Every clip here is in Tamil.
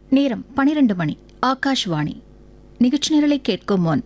நேரம் பனிரெண்டு மணி ஆகாஷ்வாணி நிகழ்ச்சி நிரலை கேட்கும் முன்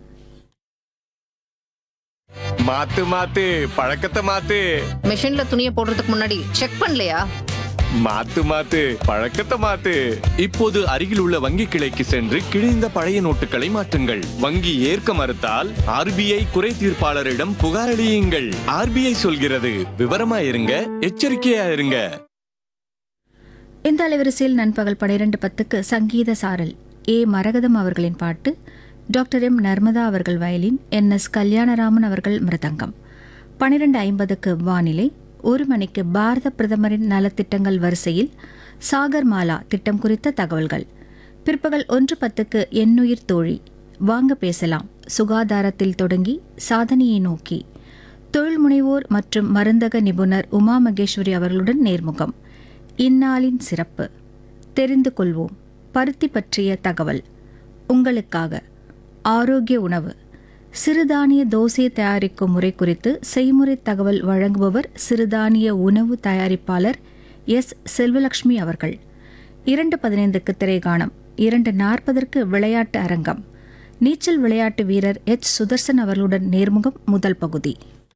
மாத்து மாத்து பழக்கத்தை மாத்து மிஷின்ல துணியை போடுறதுக்கு முன்னாடி செக் பண்ணலையா மாத்து மாத்து பழக்கத்தை மாத்து இப்போது அருகில் உள்ள வங்கி கிளைக்கு சென்று கிழிந்த பழைய நோட்டுகளை மாற்றுங்கள் வங்கி ஏற்க மறுத்தால் ஆர்பிஐ குறை தீர்ப்பாளரிடம் புகாரளியுங்கள் ஆர்பிஐ சொல்கிறது விவரமா இருங்க எச்சரிக்கையா இருங்க இந்த அலைவரிசையில் நண்பகல் பனிரெண்டு பத்துக்கு சங்கீத சாரல் ஏ மரகதம் அவர்களின் பாட்டு டாக்டர் எம் நர்மதா அவர்கள் வயலின் என் எஸ் கல்யாணராமன் அவர்கள் மிருதங்கம் பனிரெண்டு ஐம்பதுக்கு வானிலை ஒரு மணிக்கு பாரத பிரதமரின் நலத்திட்டங்கள் வரிசையில் சாகர் மாலா திட்டம் குறித்த தகவல்கள் பிற்பகல் ஒன்று பத்துக்கு எண்ணுயிர் தோழி வாங்க பேசலாம் சுகாதாரத்தில் தொடங்கி சாதனையை நோக்கி தொழில் முனைவோர் மற்றும் மருந்தக நிபுணர் உமா மகேஸ்வரி அவர்களுடன் நேர்முகம் இந்நாளின் சிறப்பு தெரிந்து கொள்வோம் பருத்தி பற்றிய தகவல் உங்களுக்காக ஆரோக்கிய உணவு சிறுதானிய தோசை தயாரிக்கும் முறை குறித்து செய்முறை தகவல் வழங்குபவர் சிறுதானிய உணவு தயாரிப்பாளர் எஸ் செல்வலட்சுமி அவர்கள் இரண்டு பதினைந்துக்கு திரைகாணம் இரண்டு நாற்பதற்கு விளையாட்டு அரங்கம் நீச்சல் விளையாட்டு வீரர் எச் சுதர்சன் அவர்களுடன் நேர்முகம் முதல் பகுதி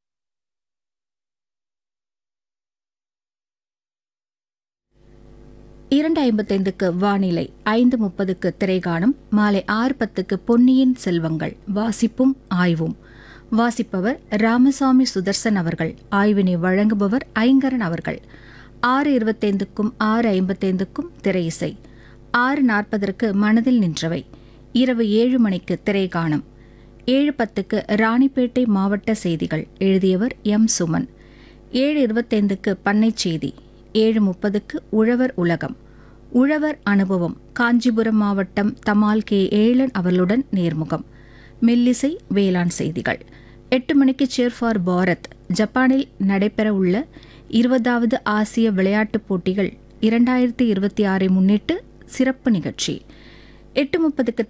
இரண்டு ஐம்பத்தைந்துக்கு வானிலை ஐந்து முப்பதுக்கு திரைகாணம் மாலை ஆறு பத்துக்கு பொன்னியின் செல்வங்கள் வாசிப்பும் ஆய்வும் வாசிப்பவர் ராமசாமி சுதர்சன் அவர்கள் ஆய்வினை வழங்குபவர் ஐங்கரன் அவர்கள் ஆறு இருபத்தைந்துக்கும் ஆறு ஐம்பத்தைந்துக்கும் திரையிசை ஆறு நாற்பதற்கு மனதில் நின்றவை இரவு ஏழு மணிக்கு திரைகாணம் ஏழு பத்துக்கு ராணிப்பேட்டை மாவட்ட செய்திகள் எழுதியவர் எம் சுமன் ஏழு இருபத்தைந்துக்கு பண்ணைச் செய்தி ஏழு முப்பதுக்கு உழவர் உலகம் உழவர் அனுபவம் காஞ்சிபுரம் மாவட்டம் தமால் கே ஏழன் அவர்களுடன் நேர்முகம் மெல்லிசை வேளாண் செய்திகள் எட்டு மணிக்கு சேர் ஃபார் பாரத் ஜப்பானில் நடைபெறவுள்ள இருபதாவது ஆசிய விளையாட்டுப் போட்டிகள் இரண்டாயிரத்தி இருபத்தி ஆறை முன்னிட்டு சிறப்பு நிகழ்ச்சி எட்டு முப்பதுக்கு